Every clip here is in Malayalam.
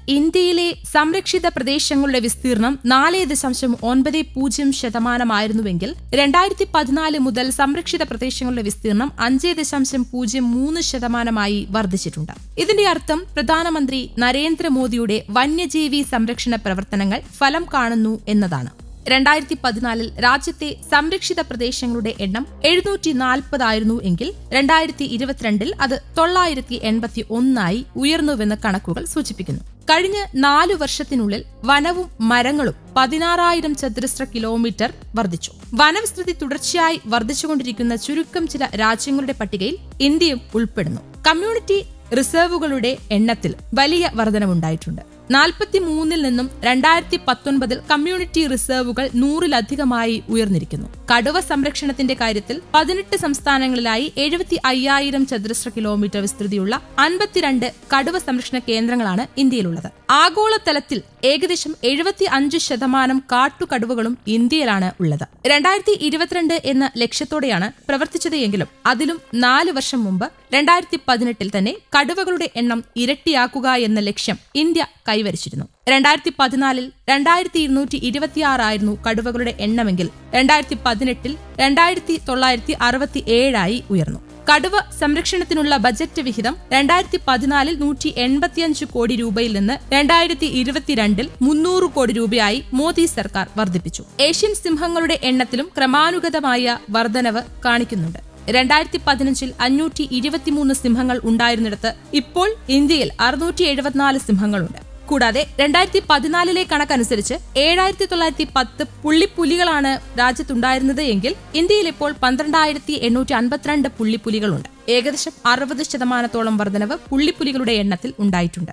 ഇന്ത്യയിലെ സംരക്ഷിത പ്രദേശങ്ങളുടെ വിസ്തീർണം നാല് ദശാംശം ഒൻപത് പൂജ്യം ശതമാനമായിരുന്നുവെങ്കിൽ രണ്ടായിരത്തി പതിനാല് മുതൽ സംരക്ഷിത പ്രദേശങ്ങളുടെ വിസ്തീർണം അഞ്ച് ദശാംശം പൂജ്യം മൂന്ന് ശതമാനമായി വർദ്ധിച്ചിട്ടുണ്ട് ഇതിന്റെ അർത്ഥം പ്രധാനമന്ത്രി നരേന്ദ്രമോദിയുടെ വന്യജീവി സംരക്ഷണ പ്രവർത്തനങ്ങൾ ഫലം കാണുന്നു എന്നതാണ് രണ്ടായിരത്തി പതിനാലിൽ രാജ്യത്തെ സംരക്ഷിത പ്രദേശങ്ങളുടെ എണ്ണം എഴുന്നൂറ്റി നാൽപ്പതായിരുന്നു എങ്കിൽ രണ്ടായിരത്തി ഇരുപത്തിരണ്ടിൽ അത് തൊള്ളായിരത്തി എൺപത്തി ഒന്നായി ഉയർന്നുവെന്ന് കണക്കുകൾ സൂചിപ്പിക്കുന്നു കഴിഞ്ഞ നാലു വർഷത്തിനുള്ളിൽ വനവും മരങ്ങളും പതിനാറായിരം ചതുരശ്ര കിലോമീറ്റർ വർദ്ധിച്ചു വനവിസ്തൃതി തുടർച്ചയായി വർദ്ധിച്ചുകൊണ്ടിരിക്കുന്ന ചുരുക്കം ചില രാജ്യങ്ങളുടെ പട്ടികയിൽ ഇന്ത്യയും ഉൾപ്പെടുന്നു കമ്മ്യൂണിറ്റി റിസർവുകളുടെ എണ്ണത്തിൽ വലിയ വർധനവുണ്ടായിട്ടുണ്ട് നാൽപ്പത്തിമൂന്നിൽ നിന്നും രണ്ടായിരത്തി പത്തൊൻപതിൽ കമ്മ്യൂണിറ്റി റിസർവുകൾ നൂറിലധികമായി ഉയർന്നിരിക്കുന്നു കടുവ സംരക്ഷണത്തിന്റെ കാര്യത്തിൽ പതിനെട്ട് സംസ്ഥാനങ്ങളിലായി എഴുപത്തി അയ്യായിരം ചതുരശ്ര കിലോമീറ്റർ വിസ്തൃതിയുള്ള അൻപത്തിരണ്ട് കടുവ സംരക്ഷണ കേന്ദ്രങ്ങളാണ് ഇന്ത്യയിലുള്ളത് ആഗോളതലത്തിൽ ഏകദേശം എഴുപത്തി അഞ്ച് ശതമാനം കാട്ടുകടുവകളും ഇന്ത്യയിലാണ് ഉള്ളത് രണ്ടായിരത്തി ഇരുപത്തിരണ്ട് എന്ന ലക്ഷ്യത്തോടെയാണ് പ്രവർത്തിച്ചത് എങ്കിലും അതിലും നാല് വർഷം മുമ്പ് രണ്ടായിരത്തി പതിനെട്ടിൽ തന്നെ കടുവകളുടെ എണ്ണം ഇരട്ടിയാക്കുക എന്ന ലക്ഷ്യം ഇന്ത്യ കൈവരിച്ചിരുന്നു രണ്ടായിരത്തി പതിനാലിൽ രണ്ടായിരത്തി ഇരുന്നൂറ്റി ഇരുപത്തിയാറായിരുന്നു കടുവകളുടെ എണ്ണമെങ്കിൽ രണ്ടായിരത്തി പതിനെട്ടിൽ രണ്ടായിരത്തി തൊള്ളായിരത്തി അറുപത്തി ഏഴായി ഉയർന്നു കടുവ സംരക്ഷണത്തിനുള്ള ബജറ്റ് വിഹിതം രണ്ടായിരത്തി പതിനാലിൽ നൂറ്റി എൺപത്തിയഞ്ച് കോടി രൂപയിൽ നിന്ന് രണ്ടായിരത്തി ഇരുപത്തിരണ്ടിൽ മുന്നൂറ് കോടി രൂപയായി മോദി സർക്കാർ വർദ്ധിപ്പിച്ചു ഏഷ്യൻ സിംഹങ്ങളുടെ എണ്ണത്തിലും ക്രമാനുഗതമായ വർധനവ് കാണിക്കുന്നുണ്ട് രണ്ടായിരത്തി പതിനഞ്ചിൽ അഞ്ഞൂറ്റി ഇരുപത്തിമൂന്ന് സിംഹങ്ങൾ ഉണ്ടായിരുന്നിടത്ത് ഇപ്പോൾ ഇന്ത്യയിൽ അറുന്നൂറ്റി എഴുപത്തിനാല് സിംഹങ്ങളുണ്ട് കൂടാതെ രണ്ടായിരത്തി പതിനാലിലെ കണക്കനുസരിച്ച് ഏഴായിരത്തി തൊള്ളായിരത്തി പത്ത് പുള്ളിപ്പുലികളാണ് രാജ്യത്തുണ്ടായിരുന്നത് എങ്കിൽ ഇന്ത്യയിൽ ഇപ്പോൾ പന്ത്രണ്ടായിരത്തി എണ്ണൂറ്റി അൻപത്തിരണ്ട് പുള്ളിപ്പുലികളുണ്ട് ഏകദേശം അറുപത് ശതമാനത്തോളം വർധനവ് പുള്ളിപ്പുലികളുടെ എണ്ണത്തിൽ ഉണ്ടായിട്ടുണ്ട്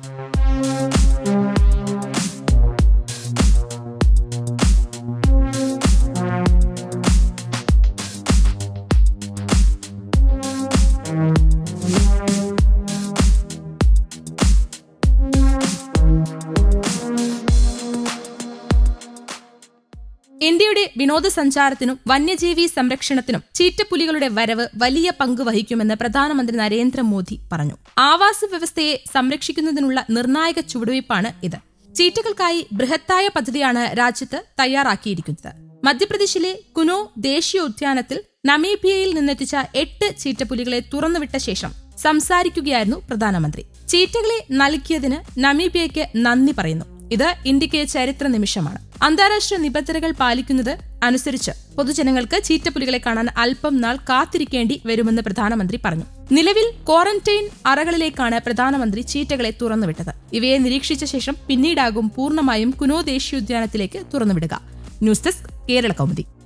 ഇന്ത്യയുടെ വിനോദസഞ്ചാരത്തിനും വന്യജീവി സംരക്ഷണത്തിനും ചീറ്റപ്പുലികളുടെ വരവ് വലിയ പങ്ക് വഹിക്കുമെന്ന് പ്രധാനമന്ത്രി നരേന്ദ്രമോദി പറഞ്ഞു ആവാസ വ്യവസ്ഥയെ സംരക്ഷിക്കുന്നതിനുള്ള നിർണായക ചുവടുവയ്പ്പാണ് ഇത് ചീറ്റകൾക്കായി ബൃഹത്തായ പദ്ധതിയാണ് രാജ്യത്ത് തയ്യാറാക്കിയിരിക്കുന്നത് മധ്യപ്രദേശിലെ കുനോ ദേശീയോദ്യാനത്തിൽ നമീബിയയിൽ നിന്നെത്തിച്ച എട്ട് ചീറ്റപ്പുലികളെ തുറന്നുവിട്ട ശേഷം സംസാരിക്കുകയായിരുന്നു പ്രധാനമന്ത്രി ചീറ്റകളെ നൽകിയതിന് നമീബിയയ്ക്ക് നന്ദി പറയുന്നു ഇത് ഇന്ത്യക്ക് ചരിത്ര നിമിഷമാണ് അന്താരാഷ്ട്ര നിബന്ധനകൾ പാലിക്കുന്നത് അനുസരിച്ച് പൊതുജനങ്ങൾക്ക് ചീറ്റപ്പുലികളെ കാണാൻ അല്പം നാൾ കാത്തിരിക്കേണ്ടി വരുമെന്ന് പ്രധാനമന്ത്രി പറഞ്ഞു നിലവിൽ ക്വാറന്റൈൻ അറകളിലേക്കാണ് പ്രധാനമന്ത്രി ചീറ്റകളെ തുറന്നുവിട്ടത് ഇവയെ നിരീക്ഷിച്ച ശേഷം പിന്നീടാകും പൂർണ്ണമായും കുനോ ദേശീയോദ്യാനത്തിലേക്ക് തുറന്നുവിടുക ന്യൂസ് ഡെസ്ക് കേരള കൗമുദി